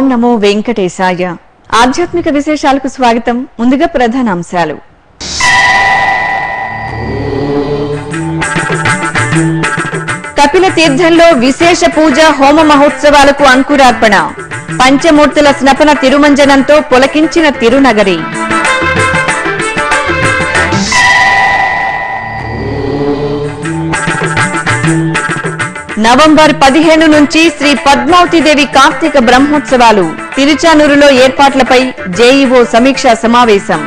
నమో వెంకటేశాయ ఆధ్యాత్మిక విశేషాలకు స్వాగతం ముందుగా ప్రధాన అంశాలు కపిల తీర్థంలో విశేష పూజ హోమ మహోత్సవాలకు అంకురార్పణ పంచమూర్తుల స్నపన తిరుమంజనంతో పులకించిన తిరునగరి నవంబర్ పదిహేను నుంచి శ్రీ పద్మావతిదేవి కార్తీక బ్రహ్మోత్సవాలు తిరుచానూరులో ఏర్పాట్లపై జేఈఓ సమీక్షా సమావేశం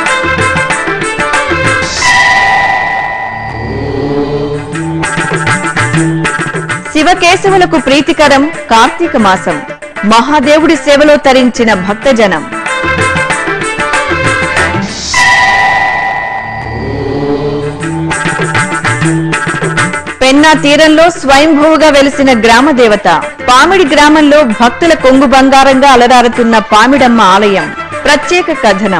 శివకేశవులకు ప్రీతికరం కార్తీక మాసం మహాదేవుడి సేవలో తరించిన భక్తజనం పెన్నా తీరంలో స్వయంభూగా వెలిసిన గ్రామ దేవత పామిడి గ్రామంలో భక్తుల కొంగు బంగారంగా అలరారుతున్న పామిడమ్మ ఆలయం ప్రత్యేక కథనం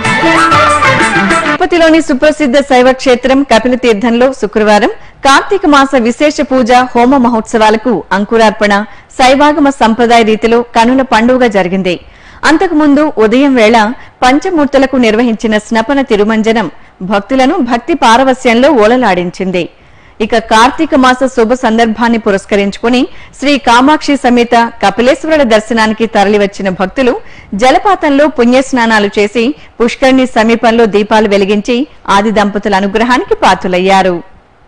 తిరుపతిలోని సుప్రసిద్ధ శైవ క్షేత్రం కపిల తీర్థంలో శుక్రవారం కార్తీక మాస విశేష పూజ హోమ మహోత్సవాలకు అంకురార్పణ శైవాగమ సంప్రదాయ రీతిలో కనుల పండుగ జరిగింది అంతకుముందు ఉదయం వేళ పంచమూర్తులకు నిర్వహించిన స్నపన తిరుమంజనం భక్తులను భక్తి పారవస్యంలో ఓలలాడించింది ఇక కార్తీక మాస శుభ సందర్భాన్ని పురస్కరించుకుని శ్రీ కామాక్షి సమేత కపిలేశ్వరుల దర్శనానికి తరలివచ్చిన భక్తులు జలపాతంలో పుణ్యస్నానాలు చేసి పుష్కరిణి సమీపంలో దీపాలు వెలిగించి ఆది దంపతుల అనుగ్రహానికి పాత్రులయ్యారు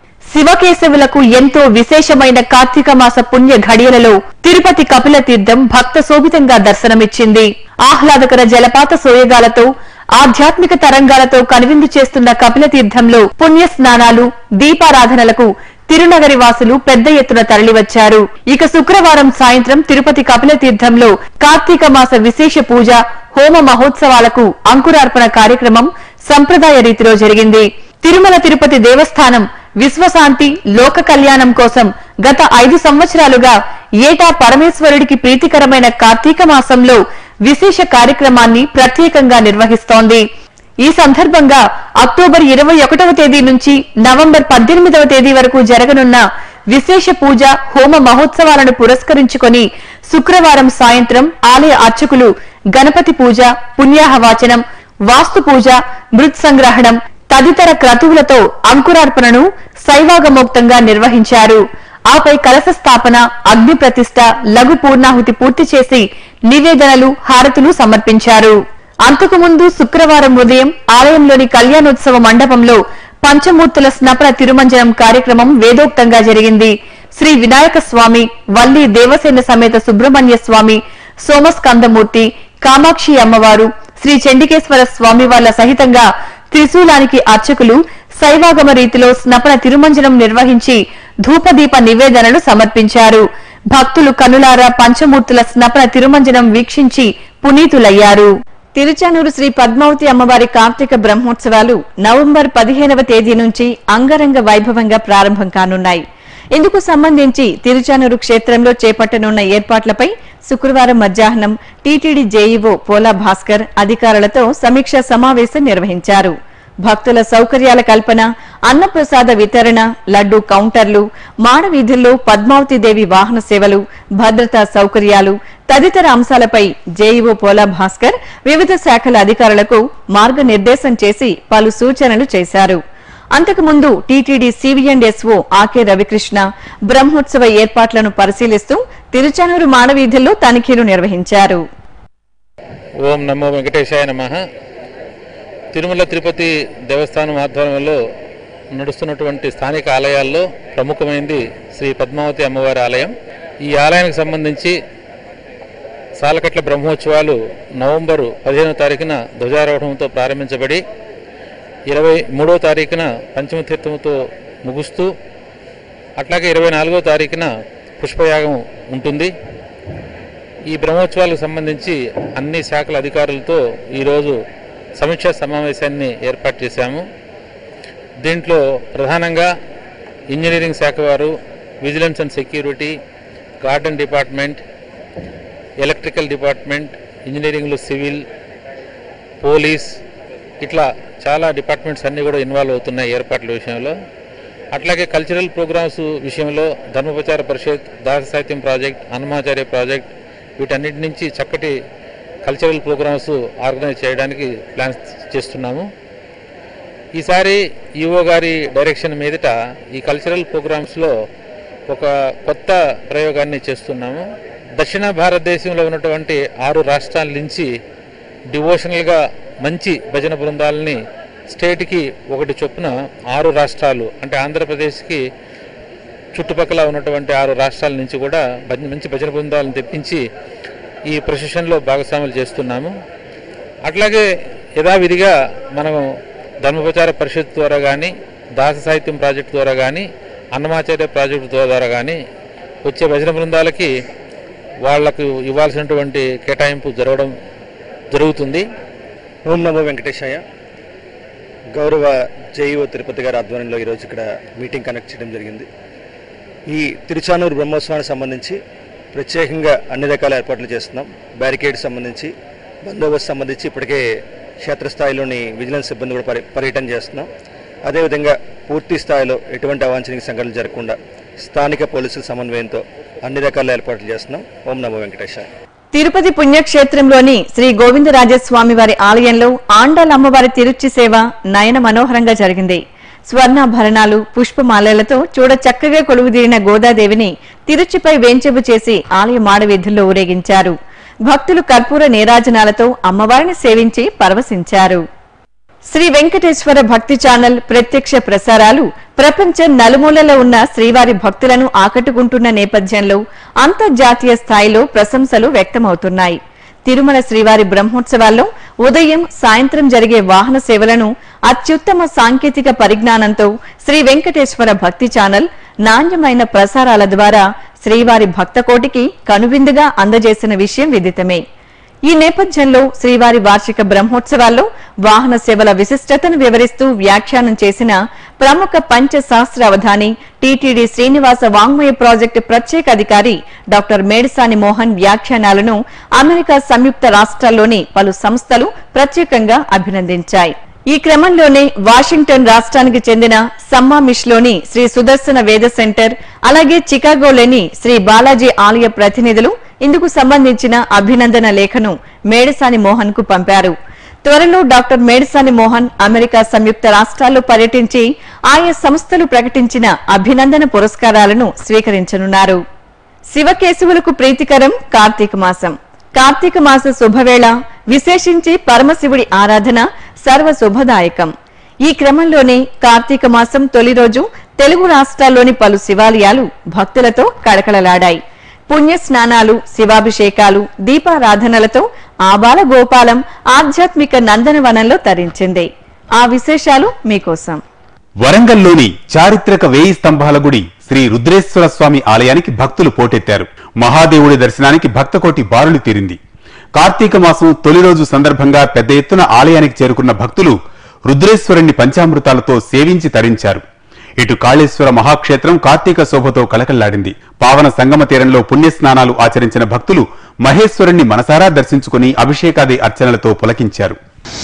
శివకేశవులకు ఎంతో విశేషమైన కార్తీక మాస పుణ్య ఘడియలలో తిరుపతి కపిల తీర్థం భక్త శోభితంగా దర్శనమిచ్చింది ఆహ్లాదకర జలపాత సోయగాలతో ఆధ్యాత్మిక తరంగాలతో కనువిందు చేస్తున్న కపిల తీర్థంలో పుణ్య స్నానాలు దీపారాధనలకు తిరునగరి వాసులు పెద్ద ఎత్తున తరలివచ్చారు ఇక శుక్రవారం సాయంత్రం తిరుపతి కపిల తీర్థంలో కార్తీక మాస విశేష పూజ హోమ మహోత్సవాలకు అంకురార్పణ కార్యక్రమం సంప్రదాయ రీతిలో జరిగింది తిరుమల తిరుపతి దేవస్థానం విశ్వశాంతి లోక కళ్యాణం కోసం గత ఐదు సంవత్సరాలుగా ఏటా పరమేశ్వరుడికి ప్రీతికరమైన కార్తీక మాసంలో విశేష కార్యక్రమాన్ని ప్రత్యేకంగా నిర్వహిస్తోంది ఈ సందర్భంగా అక్టోబర్ ఇరవై ఒకటవ తేదీ నుంచి నవంబర్ పద్దెనిమిదవ తేదీ వరకు జరగనున్న విశేష పూజ హోమ మహోత్సవాలను పురస్కరించుకొని శుక్రవారం సాయంత్రం ఆలయ అర్చకులు గణపతి పూజ పుణ్యాహవాచనం వాస్తు పూజ మృత్ సంగ్రహణం తదితర క్రతువులతో అంకురార్పణను శైవాగమోక్తంగా నిర్వహించారు ఆపై కలశ స్థాపన అగ్ని ప్రతిష్ట లఘు పూర్ణాహుతి పూర్తి చేసి నివేదనలు హారతులు సమర్పించారు అంతకుముందు శుక్రవారం ఉదయం ఆలయంలోని కళ్యాణోత్సవ మండపంలో పంచమూర్తుల స్నపన తిరుమంజనం కార్యక్రమం వేదోక్తంగా జరిగింది శ్రీ వినాయక స్వామి వల్లి దేవసేన సమేత సుబ్రహ్మణ్య స్వామి సోమస్కందమూర్తి కామాక్షి అమ్మవారు శ్రీ చండికేశ్వర స్వామి వాళ్ళ సహితంగా త్రిశూలానికి అర్చకులు శైవాగమ రీతిలో స్నపన తిరుమంజనం నిర్వహించి ధూపదీప నివేదనలు సమర్పించారు భక్తులు కనులారా పంచమూర్తుల స్నపన తిరుమంజనం వీక్షించి పునీతులయ్యారు తిరుచానూరు శ్రీ పద్మావతి అమ్మవారి కార్తీక బ్రహ్మోత్సవాలు నవంబర్ పదిహేనవ తేదీ నుంచి అంగరంగ వైభవంగా ప్రారంభం కానున్నాయి ఇందుకు సంబంధించి తిరుచానూరు క్షేత్రంలో చేపట్టనున్న ఏర్పాట్లపై శుక్రవారం మధ్యాహ్నం టీటీడీ జేఈఓ పోలా భాస్కర్ అధికారులతో సమీక్షా సమావేశం నిర్వహించారు భక్తుల సౌకర్యాల కల్పన అన్నప్రసాద వితరణ లడ్డు కౌంటర్లు మాడవీధుల్లో పద్మావతి దేవి వాహన సేవలు భద్రతా సౌకర్యాలు తదితర అంశాలపై జేఈఓ పోలా భాస్కర్ వివిధ శాఖల అధికారులకు మార్గనిర్దేశం చేసి పలు సూచనలు చేశారు అంతకుముందు టీటీడీ సివిఎండ్ఎస్ఓ ఆకే రవికృష్ణ బ్రహ్మోత్సవ ఏర్పాట్లను పరిశీలిస్తూ తిరుచానూరు మాడవీధుల్లో తనిఖీలు నిర్వహించారు ఓం నమో వెంకటేశాయ నమ తిరుమల తిరుపతి దేవస్థానం ఆధ్వర్యంలో నడుస్తున్నటువంటి స్థానిక ఆలయాల్లో ప్రముఖమైనది శ్రీ పద్మావతి అమ్మవారి ఆలయం ఈ ఆలయానికి సంబంధించి సాలకట్ల బ్రహ్మోత్సవాలు నవంబరు పదిహేనవ తారీఖున ధ్వజారోహణంతో ప్రారంభించబడి ఇరవై మూడో తారీఖున పంచమ తీర్థంతో ముగుస్తూ అట్లాగే ఇరవై నాలుగో తారీఖున పుష్పయాగం ఉంటుంది ఈ బ్రహ్మోత్సవాలకు సంబంధించి అన్ని శాఖల అధికారులతో ఈరోజు సమీక్షా సమావేశాన్ని ఏర్పాటు చేశాము దీంట్లో ప్రధానంగా ఇంజనీరింగ్ శాఖ వారు vigilance and security garden department electrical department ఇంజనీరింగ్లో సివిల్ పోలీస్ ఇట్లా చాలా డిపార్ట్మెంట్స్ అన్నీ కూడా ఇన్వాల్వ్ అవుతున్నాయి ఏర్పాట్ల విషయంలో అట్లాగే కల్చరల్ ప్రోగ్రామ్స్ విషయంలో ధర్మప్రచార పరిషత్ దాస సాహిత్యం ప్రాజెక్ట్ హనుమాచార్య ప్రాజెక్ట్ వీటన్నిటి నుంచి చక్కటి కల్చరల్ ప్రోగ్రామ్స్ ఆర్గనైజ్ చేయడానికి ప్లాన్స్ చేస్తున్నాము ఈసారి ఈఓ గారి డైరెక్షన్ మీదట ఈ కల్చరల్ ప్రోగ్రామ్స్లో ఒక కొత్త ప్రయోగాన్ని చేస్తున్నాము దక్షిణ భారతదేశంలో ఉన్నటువంటి ఆరు రాష్ట్రాల నుంచి డివోషనల్గా మంచి భజన బృందాలని స్టేట్కి ఒకటి చొప్పున ఆరు రాష్ట్రాలు అంటే ఆంధ్రప్రదేశ్కి చుట్టుపక్కల ఉన్నటువంటి ఆరు రాష్ట్రాల నుంచి కూడా భజ- మంచి భజన బృందాలను తెప్పించి ఈ ప్రొసెషన్లో భాగస్వాములు చేస్తున్నాము అట్లాగే యథావిధిగా మనం ధర్మప్రచార పరిషత్ ద్వారా కానీ దాస సాహిత్యం ప్రాజెక్ట్ ద్వారా కానీ అన్నమాచార్య ప్రాజెక్టు ద్వారా కానీ వచ్చే భజన బృందాలకి వాళ్లకు ఇవ్వాల్సినటువంటి కేటాయింపు జరగడం జరుగుతుంది ఓం నమో వెంకటేశాయ గౌరవ జేఈఓ తిరుపతి గారి ఆధ్వర్యంలో ఈరోజు ఇక్కడ మీటింగ్ కండక్ట్ చేయడం జరిగింది ఈ తిరుచానూరు బ్రహ్మోత్సవానికి సంబంధించి ప్రత్యేకంగా అన్ని రకాల ఏర్పాట్లు చేస్తున్నాం బ్యారికేడ్ సంబంధించి బందోబస్తు సంబంధించి ఇప్పటికే క్షేత్రస్థాయిలోని విజిలెన్స్ సిబ్బంది కూడా పర్య పర్యటన చేస్తున్నాం అదేవిధంగా పూర్తి స్థాయిలో ఎటువంటి అవాంఛనీయ సంఘటనలు జరగకుండా స్థానిక పోలీసుల సమన్వయంతో అన్ని రకాల ఏర్పాట్లు చేస్తున్నాం ఓం నమో వెంకటేశాయ తిరుపతి పుణ్యక్షేత్రంలోని శ్రీ గోవిందరాజస్వామి వారి ఆలయంలో ఆండాల్ అమ్మవారి తిరుచి సేవ నయన మనోహరంగా జరిగింది స్వర్ణాభరణాలు పుష్పమాలలతో చూడ చక్కగా కొలువుదీరిన గోదాదేవిని తిరుచిపై వేంచెబు చేసి ఆలయ మాడవీధుల్లో ఊరేగించారు భక్తులు కర్పూర నీరాజనాలతో అమ్మవారిని సేవించి పరవశించారు శ్రీ వెంకటేశ్వర భక్తి ఛానల్ ప్రత్యక్ష ప్రసారాలు ప్రపంచ నలుమూలలో ఉన్న శ్రీవారి భక్తులను ఆకట్టుకుంటున్న నేపథ్యంలో అంతర్జాతీయ స్థాయిలో ప్రశంసలు వ్యక్తమవుతున్నాయి తిరుమల శ్రీవారి బ్రహ్మోత్సవాల్లో ఉదయం సాయంత్రం జరిగే వాహన సేవలను అత్యుత్తమ సాంకేతిక పరిజ్ఞానంతో శ్రీ వెంకటేశ్వర భక్తి ఛానల్ నాణ్యమైన ప్రసారాల ద్వారా శ్రీవారి భక్తకోటికి కనువిందుగా అందజేసిన విషయం విదితమే ఈ నేపథ్యంలో శ్రీవారి వార్షిక బ్రహ్మోత్సవాల్లో వాహన సేవల విశిష్టతను వివరిస్తూ వ్యాఖ్యానం చేసిన ప్రముఖ పంచశాస్త్ర అవధాని టీటీడీ శ్రీనివాస వాంగ్మయ ప్రాజెక్టు ప్రత్యేక అధికారి డాక్టర్ మేడిసాని మోహన్ వ్యాఖ్యానాలను అమెరికా సంయుక్త రాష్ట్రాల్లోని పలు సంస్థలు ప్రత్యేకంగా అభినందించాయి ఈ క్రమంలోనే వాషింగ్టన్ రాష్ట్రానికి చెందిన సమ్మామిష్లోని శ్రీ సుదర్శన వేద సెంటర్ అలాగే చికాగోలోని శ్రీ బాలాజీ ఆలయ ప్రతినిధులు ఇందుకు సంబంధించిన అభినందన లేఖను మేడసాని మోహన్ కు పంపారు త్వరలో డాక్టర్ మేడసాని మోహన్ అమెరికా సంయుక్త రాష్ట్రాల్లో పర్యటించి ఆయా సంస్థలు ప్రకటించిన అభినందన పురస్కారాలను స్వీకరించనున్నారు శివకేశవులకు ప్రీతికరం కార్తీక మాసం కార్తీక మాస శుభవేళ విశేషించి పరమశివుడి ఆరాధన సర్వ శుభదాయకం ఈ క్రమంలోనే కార్తీక మాసం తొలి రోజు తెలుగు రాష్ట్రాల్లోని పలు శివాలయాలు భక్తులతో కళకళలాడాయి పుణ్య స్నానాలు శివాభిషేకాలు దీపారాధనలతో ఆబాల గోపాలం ఆధ్యాత్మిక నందనవనంలో తరించింది ఆ విశేషాలు మీకోసం వరంగల్లోని చారిత్రక వేయి స్తంభాల గుడి శ్రీ రుద్రేశ్వర స్వామి ఆలయానికి భక్తులు పోటెత్తారు మహాదేవుడి దర్శనానికి భక్తకోటి బారులు తీరింది కార్తీక మాసం తొలి రోజు సందర్భంగా పెద్ద ఎత్తున ఆలయానికి చేరుకున్న భక్తులు రుద్రేశ్వరుణ్ణి పంచామృతాలతో సేవించి తరించారు ఇటు కాళేశ్వర మహాక్షేత్రం కార్తీక శోభతో కలకల్లాడింది పావన సంగమ తీరంలో పుణ్యస్నానాలు ఆచరించిన భక్తులు మహేశ్వరుణ్ణి మనసారా దర్శించుకుని అభిషేకాది అర్చనలతో పులకించారు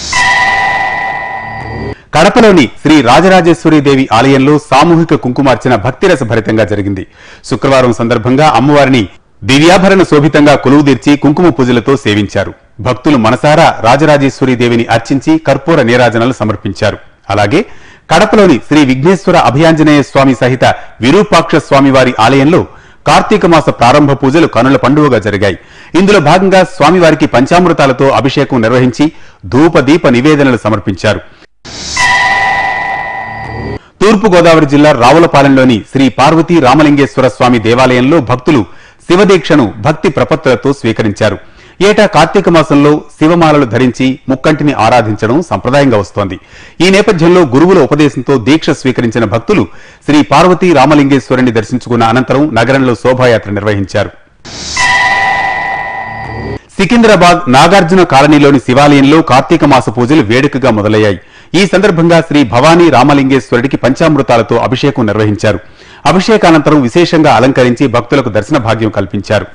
కడపలోని శ్రీ రాజరాజేశ్వరీదేవి ఆలయంలో సామూహిక కుంకుమార్చన భక్తిరస భరితంగా జరిగింది శుక్రవారం సందర్భంగా అమ్మవారిని దివ్యాభరణ శోభితంగా కొలువుదీర్చి కుంకుమ పూజలతో సేవించారు భక్తులు మనసారా రాజరాజేశ్వరీదేవిని అర్చించి కర్పూర నీరాజనాలు సమర్పించారు అలాగే కడపలోని శ్రీ విఘ్నేశ్వర అభయాంజనేయ స్వామి సహిత విరూపాక్ష స్వామివారి ఆలయంలో కార్తీక మాస ప్రారంభ పూజలు కనుల పండుగగా జరిగాయి ఇందులో భాగంగా స్వామివారికి పంచామృతాలతో అభిషేకం నిర్వహించి ధూప దీప నివేదనలు సమర్పించారు తూర్పు గోదావరి జిల్లా రావులపాలెంలోని శ్రీ పార్వతీ రామలింగేశ్వర స్వామి దేవాలయంలో భక్తులు శివదీక్షను భక్తి ప్రపత్తులతో స్వీకరించారు ఏటా కార్తీక మాసంలో శివమాలలు ధరించి ముక్కంటిని ఆరాధించడం సంప్రదాయంగా వస్తోంది ఈ నేపథ్యంలో గురువుల ఉపదేశంతో దీక్ష స్వీకరించిన భక్తులు శ్రీ పార్వతీ రామలింగేశ్వరుని దర్శించుకున్న అనంతరం నగరంలో శోభాయాత్ర నిర్వహించారు సికింద్రాబాద్ నాగార్జున కాలనీలోని శివాలయంలో కార్తీక మాస పూజలు వేడుకగా మొదలయ్యాయి ఈ సందర్భంగా శ్రీ భవానీ రామలింగేశ్వరుడికి పంచామృతాలతో అభిషేకం నిర్వహించారు అభిషేకానంతరం విశేషంగా అలంకరించి భక్తులకు దర్శన భాగ్యం కల్పించారు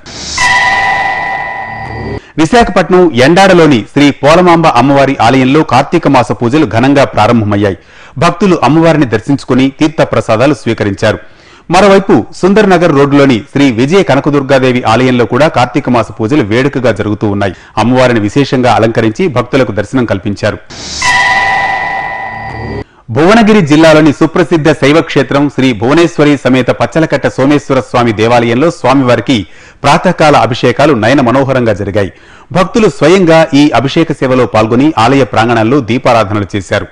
విశాఖపట్నం ఎండాడలోని శ్రీ పోలమాంబ అమ్మవారి ఆలయంలో కార్తీక మాస పూజలు ఘనంగా ప్రారంభమయ్యాయి భక్తులు అమ్మవారిని దర్శించుకుని తీర్థ ప్రసాదాలు స్వీకరించారు మరోవైపు సుందర్ నగర్ రోడ్డులోని శ్రీ విజయ కనకదుర్గాదేవి ఆలయంలో కూడా కార్తీక మాస పూజలు వేడుకగా జరుగుతూ ఉన్నాయి అమ్మవారిని విశేషంగా అలంకరించి భక్తులకు దర్శనం కల్పించారు భువనగిరి జిల్లాలోని సుప్రసిద్ధ శైవ క్షేత్రం శ్రీ భువనేశ్వరి సమేత పచ్చలకట్ట సోమేశ్వర స్వామి దేవాలయంలో స్వామివారికి ప్రాతకాల అభిషేకాలు నయన మనోహరంగా జరిగాయి భక్తులు స్వయంగా ఈ అభిషేక సేవలో పాల్గొని ఆలయ ప్రాంగణంలో దీపారాధనలు చేశారు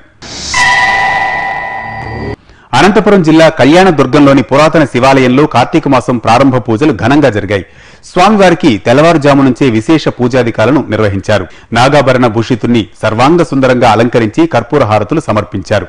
అనంతపురం జిల్లా కళ్యాణ దుర్గంలోని పురాతన శివాలయంలో కార్తీక మాసం ప్రారంభ పూజలు ఘనంగా జరిగాయి స్వామివారికి తెల్లవారుజాము నుంచే విశేష పూజాధికాలను నిర్వహించారు నాగాభరణ భూషితుణ్ణి సర్వాంగ సుందరంగా అలంకరించి కర్పూర హారతులు సమర్పించారు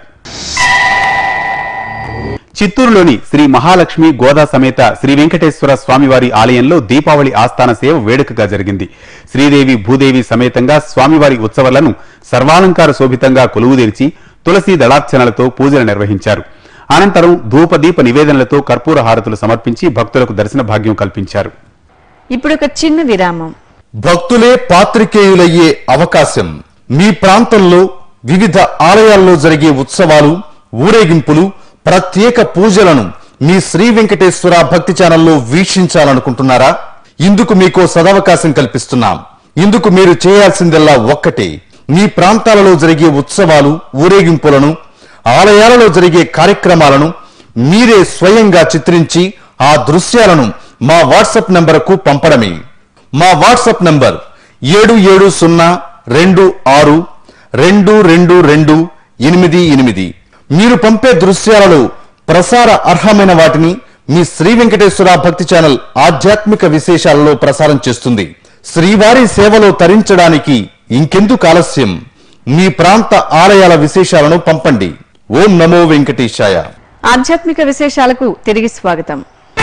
చిత్తూరులోని శ్రీ మహాలక్ష్మి గోదా సమేత శ్రీ వెంకటేశ్వర స్వామివారి ఆలయంలో దీపావళి ఆస్థాన సేవ వేడుకగా జరిగింది శ్రీదేవి భూదేవి సమేతంగా స్వామివారి ఉత్సవాలను సర్వాలంకార శోభితంగా కొలువుదీర్చి తులసి దళార్చనలతో పూజలు నిర్వహించారు అనంతరం ధూపదీప నివేదనలతో కర్పూర హారతులు సమర్పించి భక్తులకు దర్శన భాగ్యం కల్పించారు ఇప్పుడు ఒక చిన్న విరామం భక్తులే పాత్రికేయులయ్యే అవకాశం మీ ప్రాంతంలో వివిధ ఆలయాల్లో జరిగే ఉత్సవాలు ఊరేగింపులు ప్రత్యేక పూజలను మీ శ్రీ వెంకటేశ్వర భక్తి ఛానల్లో వీక్షించాలనుకుంటున్నారా ఇందుకు మీకో సదవకాశం కల్పిస్తున్నాం ఇందుకు మీరు చేయాల్సిందల్లా ఒక్కటే మీ ప్రాంతాలలో జరిగే ఉత్సవాలు ఊరేగింపులను ఆలయాలలో జరిగే కార్యక్రమాలను మీరే స్వయంగా చిత్రించి ఆ దృశ్యాలను మా వాట్సాప్ నంబరుకు పంపడమే మా వాట్సాప్ నంబర్ ఏడు ఏడు సున్నా రెండు ఆరు రెండు రెండు రెండు ఎనిమిది ఎనిమిది మీరు పంపే దృశ్యాలలో ప్రసార అర్హమైన వాటిని మీ శ్రీ వెంకటేశ్వర భక్తి ఛానల్ ఆధ్యాత్మిక విశేషాలలో ప్రసారం చేస్తుంది శ్రీవారి సేవలో తరించడానికి ఇంకెందుకు ఆలస్యం మీ ప్రాంత ఆలయాల విశేషాలను పంపండి ఓం నమో వెంకటేశాయ ఆధ్యాత్మిక విశేషాలకు తిరిగి స్వాగతం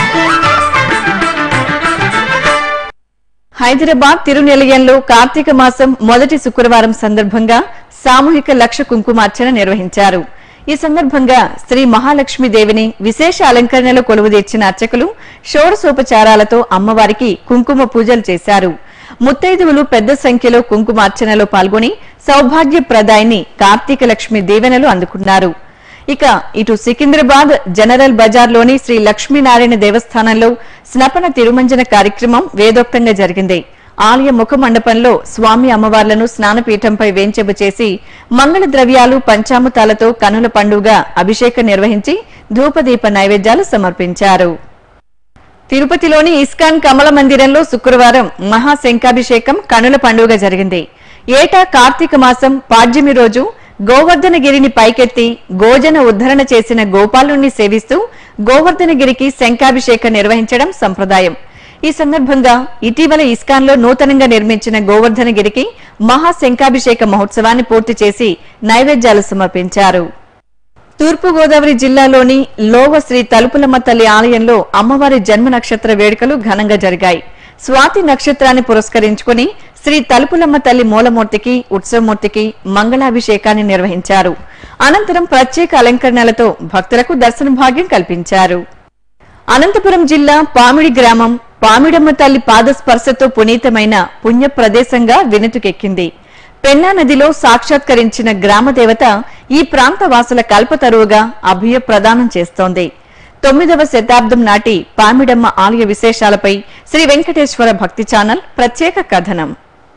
హైదరాబాద్ తిరునిలయంలో కార్తీక మాసం మొదటి శుక్రవారం సందర్భంగా సామూహిక లక్ష కుంకుమార్చన నిర్వహించారు ఈ సందర్భంగా శ్రీ మహాలక్ష్మి దేవిని విశేష అలంకరణలో కొలువుదీర్చిన అర్చకులు షోడశోపచారాలతో అమ్మవారికి కుంకుమ పూజలు చేశారు ముత్తైదువులు పెద్ద సంఖ్యలో కుంకుమార్చనలో పాల్గొని సౌభాగ్యప్రదాయిని కార్తీక లక్ష్మి దీవెనలు అందుకున్నారు ఇక ఇటు సికింద్రాబాద్ జనరల్ బజార్లోని శ్రీ లక్ష్మీనారాయణ దేవస్థానంలో స్నపన తిరుమంజన కార్యక్రమం వేదోక్తంగా జరిగింది ఆలయ ముఖ మండపంలో స్వామి అమ్మవార్లను స్నానపీఠంపై వేంచెబు చేసి మంగళ ద్రవ్యాలు పంచామృతాలతో కనుల పండుగ అభిషేకం నిర్వహించి ధూపదీప నైవేద్యాలు సమర్పించారు తిరుపతిలోని ఇస్కాన్ కమల మందిరంలో శుక్రవారం మహాశంఖాభిషేకం కనుల పండుగ జరిగింది ఏటా కార్తీక మాసం పాడ్యమి రోజు గోవర్ధనగిరిని పైకెత్తి గోజన ఉద్ధరణ చేసిన గోపాలుణ్ణి సేవిస్తూ గోవర్ధనగిరికి శంఖాభిషేకం నిర్వహించడం సంప్రదాయం ఈ సందర్భంగా ఇటీవల ఇస్కాన్లో నూతనంగా నిర్మించిన గోవర్ధనగిరికి మహాశంఖాభిషేక మహోత్సవాన్ని పూర్తి చేసి నైవేద్యాలు సమర్పించారు తూర్పుగోదావరి జిల్లాలోని లోవ శ్రీ తలుపులమ్మ తల్లి ఆలయంలో అమ్మవారి జన్మ నక్షత్ర వేడుకలు ఘనంగా జరిగాయి స్వాతి నక్షత్రాన్ని పురస్కరించుకుని శ్రీ తలుపులమ్మ తల్లి మూలమూర్తికి ఉత్సవమూర్తికి మంగళాభిషేకాన్ని నిర్వహించారు అనంతరం ప్రత్యేక అలంకరణలతో భక్తులకు దర్శన భాగ్యం కల్పించారు అనంతపురం జిల్లా పామిడి గ్రామం పామిడమ్మ తల్లి పాదస్పర్శతో పునీతమైన పుణ్య ప్రదేశంగా వినుతుకెక్కింది పెన్నా నదిలో సాక్షాత్కరించిన గ్రామ దేవత ఈ ప్రాంత వాసుల కల్పతరువుగా అభయ ప్రదానం చేస్తోంది తొమ్మిదవ శతాబ్దం నాటి పామిడమ్మ ఆలయ విశేషాలపై శ్రీ వెంకటేశ్వర భక్తి ఛానల్ ప్రత్యేక కథనం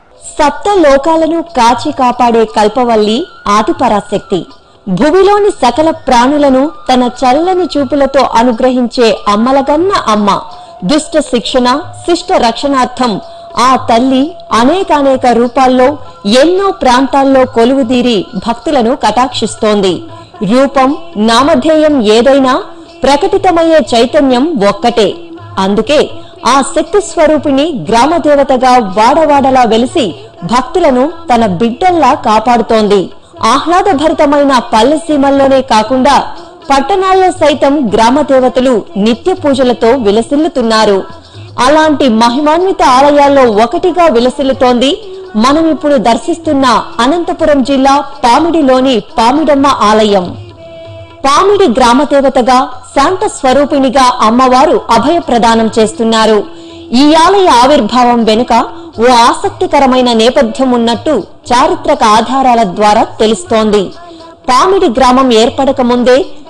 సప్త లోకాలను కాచి కాపాడే కల్పవల్లి ఆదిపరాశక్తి భువిలోని సకల ప్రాణులను తన చల్లని చూపులతో అనుగ్రహించే అమ్మలగన్న అమ్మ దుష్ట శిక్షణ శిష్ట రక్షణార్థం ఆ తల్లి అనేకానేక రూపాల్లో ఎన్నో ప్రాంతాల్లో కొలువుదీరి భక్తులను కటాక్షిస్తోంది రూపం నామధేయం ఏదైనా ప్రకటితమయ్యే చైతన్యం ఒక్కటే అందుకే ఆ శక్తి స్వరూపిణి గ్రామదేవతగా వాడవాడలా వెలిసి భక్తులను తన బిడ్డల్లా కాపాడుతోంది ఆహ్లాదభరితమైన పల్లె సీమల్లోనే కాకుండా పట్టణాల్లో సైతం గ్రామ దేవతలు నిత్య పూజలతో విలసిల్లుతున్నారు అలాంటి మహిమాన్విత ఆలయాల్లో ఒకటిగా విలసిల్లుతోంది మనం ఇప్పుడు దర్శిస్తున్న అనంతపురం జిల్లా పామిడిలోని పామిడమ్మ ఆలయం పామిడి గ్రామ దేవతగా శాంత స్వరూపిణిగా అమ్మవారు అభయ ప్రదానం చేస్తున్నారు ఈ ఆలయ ఆవిర్భావం వెనుక ఓ ఆసక్తికరమైన నేపథ్యం ఉన్నట్టు చారిత్రక ఆధారాల ద్వారా తెలుస్తోంది పామిడి గ్రామం ఏర్పడక ముందే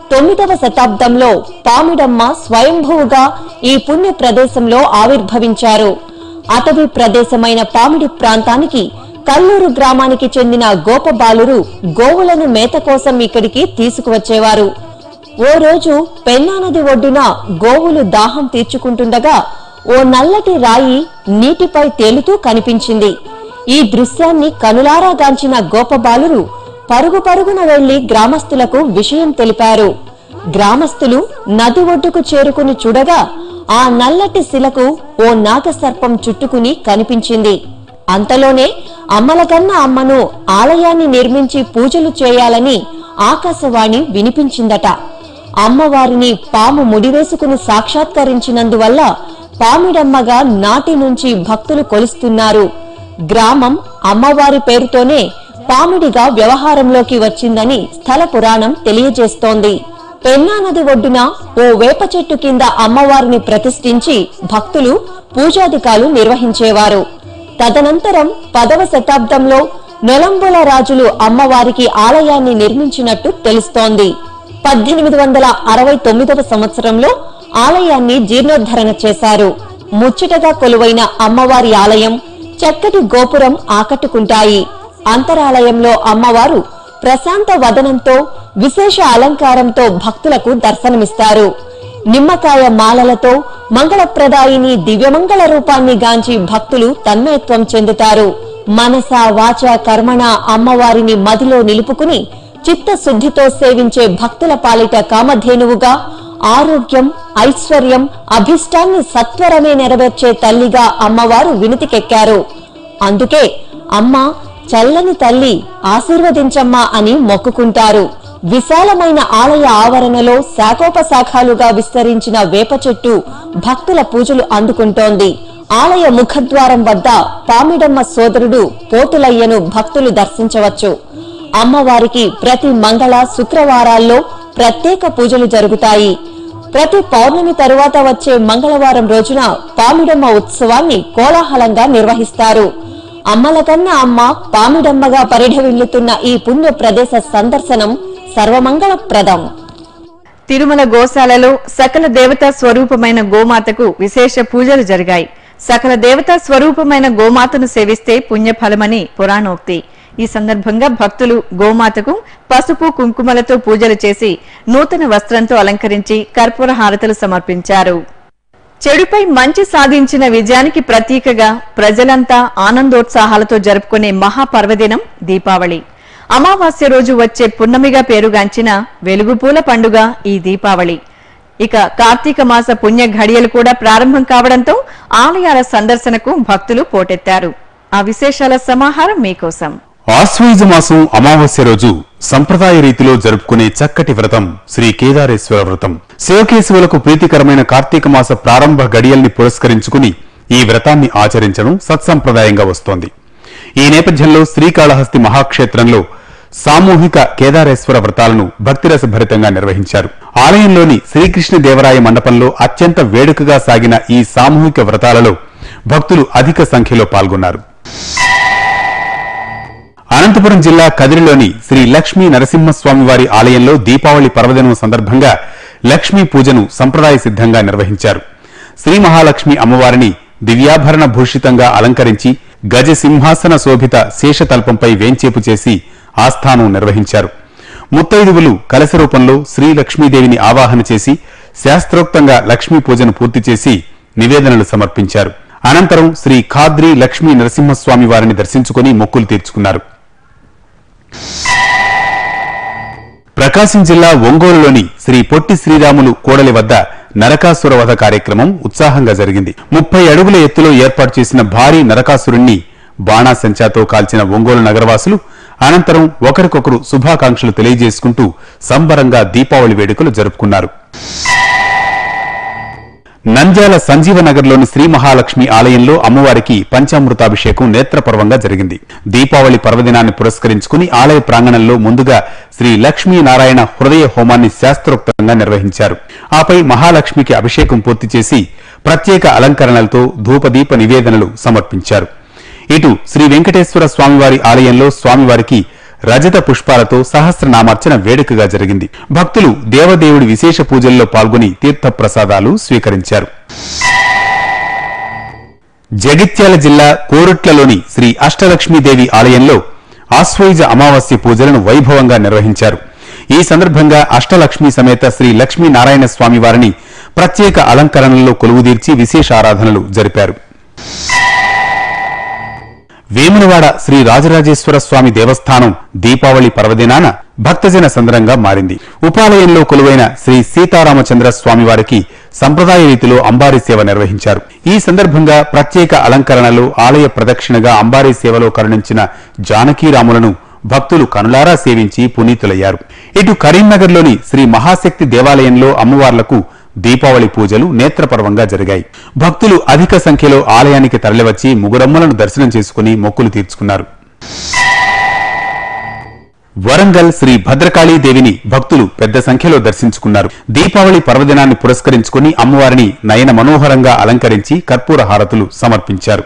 తొమ్మిదవ శతాబ్దంలో పామిడమ్మ స్వయంభువుగా ఈ పుణ్య ప్రదేశంలో ఆవిర్భవించారు అటవీ ప్రదేశమైన పామిడి ప్రాంతానికి కల్లూరు గ్రామానికి చెందిన గోపబాలురు గోవులను మేత కోసం ఇక్కడికి తీసుకువచ్చేవారు ఓ రోజు పెన్నా నది ఒడ్డున గోవులు దాహం తీర్చుకుంటుండగా ఓ నల్లటి రాయి నీటిపై తేలుతూ కనిపించింది ఈ దృశ్యాన్ని కనులారా గాంచిన గోపబాలురు పరుగు పరుగున వెళ్లి గ్రామస్తులకు విషయం తెలిపారు గ్రామస్తులు నది ఒడ్డుకు చేరుకుని చూడగా ఆ నల్లటి శిలకు ఓ నాగసర్పం చుట్టుకుని కనిపించింది అంతలోనే అమ్మలకన్న అమ్మను ఆలయాన్ని నిర్మించి పూజలు చేయాలని ఆకాశవాణి వినిపించిందట అమ్మవారిని పాము ముడివేసుకుని సాక్షాత్కరించినందువల్ల పామిడమ్మగా నాటి నుంచి భక్తులు కొలుస్తున్నారు గ్రామం అమ్మవారి పేరుతోనే పామిడిగా వ్యవహారంలోకి వచ్చిందని స్థల పురాణం తెలియజేస్తోంది పెన్నా నది ఒడ్డున ఓ వేప చెట్టు కింద అమ్మవారిని ప్రతిష్ఠించి భక్తులు పూజాధికాలు నిర్వహించేవారు తదనంతరం పదవ శతాబ్దంలో నొలంబుల రాజులు అమ్మవారికి ఆలయాన్ని నిర్మించినట్టు తెలుస్తోంది పద్దెనిమిది వందల అరవై తొమ్మిదవ సంవత్సరంలో ఆలయాన్ని జీర్ణోద్ధరణ చేశారు ముచ్చటగా కొలువైన అమ్మవారి ఆలయం చక్కటి గోపురం ఆకట్టుకుంటాయి అంతరాలయంలో అమ్మవారు ప్రశాంత వదనంతో విశేష అలంకారంతో భక్తులకు దర్శనమిస్తారు నిమ్మకాయ మాలలతో మంగళప్రదాయిని దివ్యమంగళ రూపాన్ని గాంచి భక్తులు తన్మయత్వం చెందుతారు మనస వాచ కర్మణ అమ్మవారిని మదిలో నిలుపుకుని చిత్తశుద్ధితో సేవించే భక్తుల పాలిట కామధేనువుగా ఆరోగ్యం ఐశ్వర్యం అభిష్టాన్ని సత్వరమే నెరవేర్చే తల్లిగా అమ్మవారు వినుతికెక్కారు అందుకే అమ్మ చల్లని తల్లి ఆశీర్వదించమ్మా అని మొక్కుకుంటారు విశాలమైన ఆలయ ఆవరణలో శాఖోపశాఖాలుగా విస్తరించిన వేప చెట్టు భక్తుల పూజలు అందుకుంటోంది ఆలయ ముఖద్వారం వద్ద పామిడమ్మ సోదరుడు పోతులయ్యను భక్తులు దర్శించవచ్చు అమ్మవారికి ప్రతి మంగళ శుక్రవారాల్లో ప్రత్యేక పూజలు జరుగుతాయి ప్రతి పౌర్ణమి తరువాత వచ్చే మంగళవారం రోజున పామిడమ్మ ఉత్సవాన్ని కోలాహలంగా నిర్వహిస్తారు అమ్మలకన్న అమ్మ పామిడమ్మగా పరిఢవిల్లుతున్న ఈ పుణ్య ప్రదేశ సందర్శనం సర్వమంగళప్రదం తిరుమల గోశాలలో సకల దేవతా స్వరూపమైన గోమాతకు విశేష పూజలు జరిగాయి సకల దేవతా స్వరూపమైన గోమాతను సేవిస్తే పుణ్యఫలమని పురాణోక్తి ఈ సందర్భంగా భక్తులు గోమాతకు పసుపు కుంకుమలతో పూజలు చేసి నూతన వస్త్రంతో అలంకరించి కర్పూర హారతలు సమర్పించారు చెడుపై మంచి సాధించిన విజయానికి ప్రతీకగా ప్రజలంతా ఆనందోత్సాహాలతో జరుపుకునే మహాపర్వదినం దీపావళి అమావాస్య రోజు వచ్చే పున్నమిగా పేరుగాంచిన వెలుగుపూల పండుగ ఈ దీపావళి ఇక కార్తీక మాస పుణ్య ఘడియలు కూడా ప్రారంభం కావడంతో ఆలయాల సందర్శనకు భక్తులు పోటెత్తారు ఆ విశేషాల సమాహారం మీకోసం ఆశ్వయుజ మాసం అమావాస్య రోజు సంప్రదాయ రీతిలో జరుపుకునే చక్కటి వ్రతం శ్రీ కేదారేశ్వర వ్రతం శివకేశవులకు ప్రీతికరమైన కార్తీక మాస ప్రారంభ గడియల్ని పురస్కరించుకుని ఈ వ్రతాన్ని ఆచరించడం సత్సంప్రదాయంగా వస్తోంది ఈ నేపథ్యంలో శ్రీకాళహస్తి మహాక్షేత్రంలో సామూహిక కేదారేశ్వర వ్రతాలను భక్తిరస భరితంగా నిర్వహించారు ఆలయంలోని శ్రీకృష్ణ దేవరాయ మండపంలో అత్యంత వేడుకగా సాగిన ఈ సామూహిక వ్రతాలలో భక్తులు అధిక సంఖ్యలో పాల్గొన్నారు అనంతపురం జిల్లా కదిరిలోని శ్రీ లక్ష్మీ నరసింహస్వామి వారి ఆలయంలో దీపావళి పర్వదినం సందర్భంగా లక్ష్మీ పూజను సంప్రదాయ సిద్ధంగా నిర్వహించారు శ్రీ మహాలక్ష్మి అమ్మవారిని దివ్యాభరణ భూషితంగా అలంకరించి గజ సింహాసన శోభిత శేషతల్పంపై వేంచేపు చేసి ఆస్థానం నిర్వహించారు ముత్తైదువులు కలశ రూపంలో శ్రీ లక్ష్మీదేవిని ఆవాహన చేసి శాస్త్రోక్తంగా లక్ష్మీ పూజను పూర్తి చేసి నివేదనలు సమర్పించారు అనంతరం శ్రీ ఖాద్రి లక్ష్మీ నరసింహస్వామి వారిని దర్శించుకుని మొక్కులు తీర్చుకున్నారు ప్రకాశం జిల్లా ఒంగోలులోని శ్రీ పొట్టి శ్రీరాములు కోడలి వద్ద నరకాసుర వధ కార్యక్రమం ఉత్సాహంగా జరిగింది ముప్పై అడుగుల ఎత్తులో ఏర్పాటు చేసిన భారీ నరకాసురుణ్ణి బాణాసంచాతో కాల్చిన ఒంగోలు నగరవాసులు అనంతరం ఒకరికొకరు శుభాకాంక్షలు తెలియజేసుకుంటూ సంబరంగా దీపావళి వేడుకలు జరుపుకున్నారు నంద్యాల సంజీవనగర్లోని శ్రీ మహాలక్ష్మి ఆలయంలో అమ్మవారికి పంచామృతాభిషేకం నేత్రపర్వంగా జరిగింది దీపావళి పర్వదినాన్ని పురస్కరించుకుని ఆలయ ప్రాంగణంలో ముందుగా శ్రీ లక్ష్మీ నారాయణ హృదయ హోమాన్ని శాస్త్రోక్తంగా నిర్వహించారు ఆపై మహాలక్ష్మికి అభిషేకం పూర్తి చేసి ప్రత్యేక అలంకరణలతో ధూపదీప నివేదనలు సమర్పించారు ఇటు శ్రీ వెంకటేశ్వర స్వామివారి ఆలయంలో స్వామివారికి రజత పుష్పాలతో సహస్రనామార్చన వేడుకగా జరిగింది భక్తులు దేవదేవుడి విశేష పూజల్లో పాల్గొని తీర్థ ప్రసాదాలు స్వీకరించారు జగిత్యాల జిల్లా కోరుట్లలోని శ్రీ అష్టలక్ష్మీదేవి ఆలయంలో ఆశ్వయుజ అమావాస్య పూజలను వైభవంగా నిర్వహించారు ఈ సందర్భంగా అష్టలక్ష్మి సమేత శ్రీ లక్ష్మీనారాయణ స్వామి వారిని ప్రత్యేక అలంకరణలో కొలువుదీర్చి విశేష ఆరాధనలు జరిపారు వేములవాడ శ్రీ రాజరాజేశ్వర స్వామి దేవస్థానం దీపావళి పర్వదినాన భక్తజన సందరంగా మారింది ఉపాలయంలో కొలువైన శ్రీ సీతారామచంద్ర స్వామి వారికి సంప్రదాయ రీతిలో అంబారీ సేవ నిర్వహించారు ఈ సందర్భంగా ప్రత్యేక అలంకరణలో ఆలయ ప్రదక్షిణగా అంబారీ సేవలో కరుణించిన జానకీరాములను భక్తులు కనులారా సేవించి పునీతులయ్యారు ఇటు కరీంనగర్లోని శ్రీ మహాశక్తి దేవాలయంలో అమ్మవార్లకు దీపావళి పూజలు నేత్రపర్వంగా జరిగాయి భక్తులు అధిక సంఖ్యలో ఆలయానికి తరలివచ్చి ముగురమ్మలను దర్శనం చేసుకుని మొక్కులు తీర్చుకున్నారు వరంగల్ శ్రీ భద్రకాళీదేవిని భక్తులు పెద్ద సంఖ్యలో దర్శించుకున్నారు దీపావళి పర్వదినాన్ని పురస్కరించుకుని అమ్మవారిని నయన మనోహరంగా అలంకరించి కర్పూర హారతులు సమర్పించారు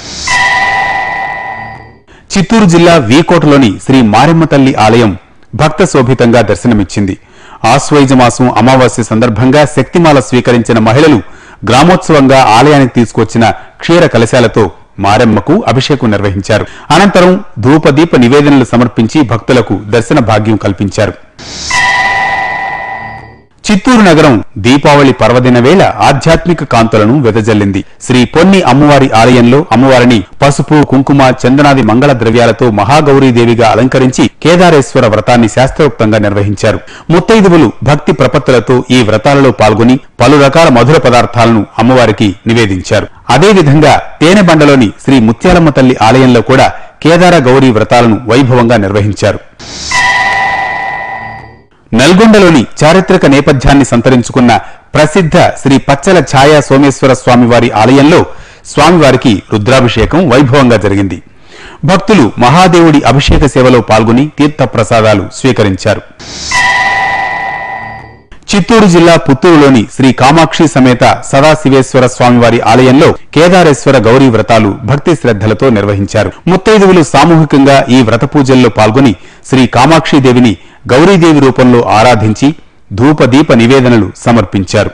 చిత్తూరు జిల్లా వీకోటలోని శ్రీ మారెమ్మ తల్లి ఆలయం భక్త శోభితంగా దర్శనమిచ్చింది ఆశ్వయుజ మాసం అమావాస్య సందర్భంగా శక్తిమాల స్వీకరించిన మహిళలు గ్రామోత్సవంగా ఆలయానికి తీసుకొచ్చిన క్షీర కలశాలతో మారెమ్మకు అభిషేకం నిర్వహించారు అనంతరం ధూపదీప నివేదనలు సమర్పించి భక్తులకు దర్శన భాగ్యం కల్పించారు చిత్తూరు నగరం దీపావళి పర్వదిన వేళ ఆధ్యాత్మిక కాంతులను వెదజల్లింది శ్రీ పొన్ని అమ్మవారి ఆలయంలో అమ్మవారిని పసుపు కుంకుమ చందనాది మంగళ ద్రవ్యాలతో మహాగౌరీదేవిగా అలంకరించి కేదారేశ్వర వ్రతాన్ని శాస్త్రోక్తంగా నిర్వహించారు ముత్తైదువులు భక్తి ప్రపత్తులతో ఈ వ్రతాలలో పాల్గొని పలు రకాల మధుర పదార్థాలను అమ్మవారికి నివేదించారు అదేవిధంగా తేనెబండలోని శ్రీ ముత్యాలమ్మ తల్లి ఆలయంలో కూడా కేదార గౌరీ వ్రతాలను వైభవంగా నిర్వహించారు నల్గొండలోని చారిత్రక నేపథ్యాన్ని సంతరించుకున్న ప్రసిద్ధ శ్రీ పచ్చల ఛాయా సోమేశ్వర స్వామివారి ఆలయంలో స్వామివారికి రుద్రాభిషేకం వైభవంగా జరిగింది భక్తులు మహాదేవుడి అభిషేక సేవలో పాల్గొని తీర్థ ప్రసాదాలు స్వీకరించారు చిత్తూరు జిల్లా పుత్తూరులోని శ్రీ కామాక్షి సమేత సదాశివేశ్వర స్వామివారి ఆలయంలో కేదారేశ్వర గౌరీ వ్రతాలు భక్తి శ్రద్ధలతో నిర్వహించారు ముత్తైదువులు సామూహికంగా ఈ వ్రత పూజల్లో పాల్గొని శ్రీ కామాక్షిదేవిని గౌరీదేవి రూపంలో ఆరాధించి ధూపదీప నివేదనలు సమర్పించారు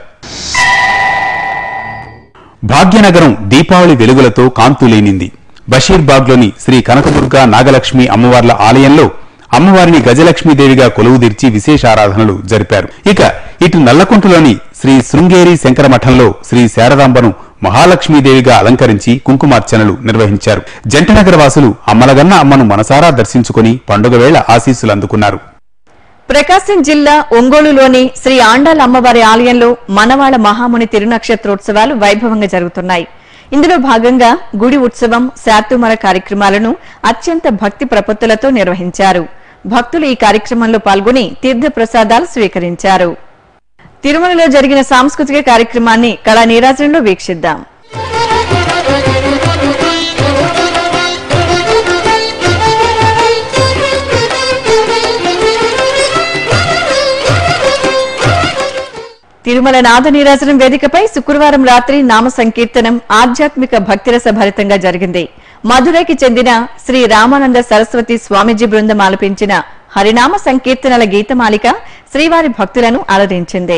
భాగ్యనగరం దీపావళి వెలుగులతో కాంతులేనింది బషీర్బాగ్లోని శ్రీ కనకదుర్గ నాగలక్ష్మి అమ్మవార్ల ఆలయంలో అమ్మవారిని గజలక్ష్మీదేవిగా కొలువుదీర్చి విశేష ఆరాధనలు జరిపారు ఇక ఇటు నల్లకుంటలోని శ్రీ శృంగేరి శంకర మఠంలో శ్రీ శారదాంబను మహాలక్ష్మీదేవిగా అలంకరించి కుంకుమార్చనలు నిర్వహించారు జంటనగర వాసులు అమ్మలగన్న అమ్మను మనసారా దర్శించుకుని పండుగ వేళ ఆశీస్సులు అందుకున్నారు ప్రకాశం జిల్లా ఒంగోలులోని శ్రీ ఆండాల అమ్మవారి ఆలయంలో మనవాళ మహాముని తిరునక్షత్రోత్సవాలు వైభవంగా జరుగుతున్నాయి ఇందులో భాగంగా గుడి ఉత్సవం శాతుమర కార్యక్రమాలను అత్యంత భక్తి ప్రపత్తులతో నిర్వహించారు భక్తులు ఈ కార్యక్రమంలో పాల్గొని తీర్థ ప్రసాదాలు స్వీకరించారు తిరుమలలో జరిగిన సాంస్కృతిక కార్యక్రమాన్ని కళా నీరాజనంలో వీక్షిద్దాం తిరుమల నాద నీరాజనం వేదికపై శుక్రవారం రాత్రి నామ సంకీర్తనం ఆధ్యాత్మిక భక్తిరస భరితంగా జరిగింది మధురైకి చెందిన శ్రీ రామానంద సరస్వతి స్వామీజీ బృందం ఆలపించిన హరినామ సంకీర్తనల గీతమాలిక శ్రీవారి భక్తులను అలరించింది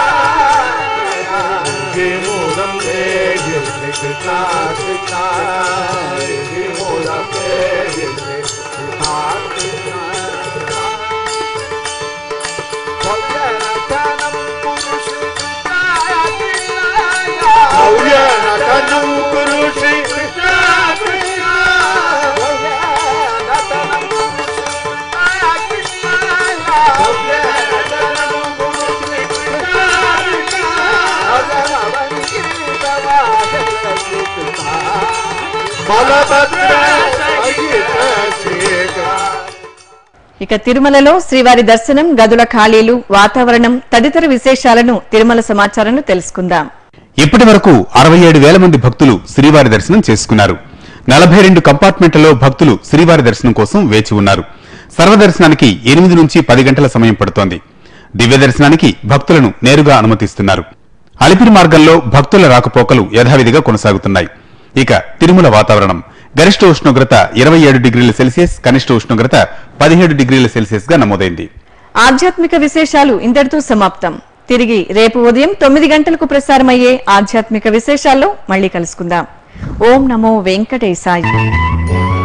ఇక తిరుమలలో శ్రీవారి దర్శనం గదుల ఖాళీలు వాతావరణం తదితర విశేషాలను తిరుమల సమాచారంలో తెలుసుకుందాం ఇప్పటి వరకు అరవై ఏడు వేల మంది భక్తులు శ్రీవారి దర్శనం చేసుకున్నారు నలభై రెండు కంపార్ట్మెంట్లలో భక్తులు శ్రీవారి దర్శనం కోసం వేచి ఉన్నారు సర్వదర్శనానికి ఎనిమిది నుంచి పది గంటల సమయం పడుతోంది దివ్య దర్శనానికి భక్తులను నేరుగా అనుమతిస్తున్నారు అలిపిరి మార్గంలో భక్తుల రాకపోకలు యథావిధిగా కొనసాగుతున్నాయి ఇక తిరుమల వాతావరణం గరిష్ట ఉష్ణోగ్రత ఇరవై ఏడు డిగ్రీల సెల్సియస్ కనిష్ట ఉష్ణోగ్రత పదిహేడు డిగ్రీల సెల్సియస్ గా నమోదైంది ఆధ్యాత్మిక విశేషాలు ఇంతటితో సమాప్తం తిరిగి రేపు ఉదయం తొమ్మిది గంటలకు ప్రసారమయ్యే ఆధ్యాత్మిక విశేషాల్లో మళ్ళీ కలుసుకుందాం ఓం నమో వెంకటేశాయ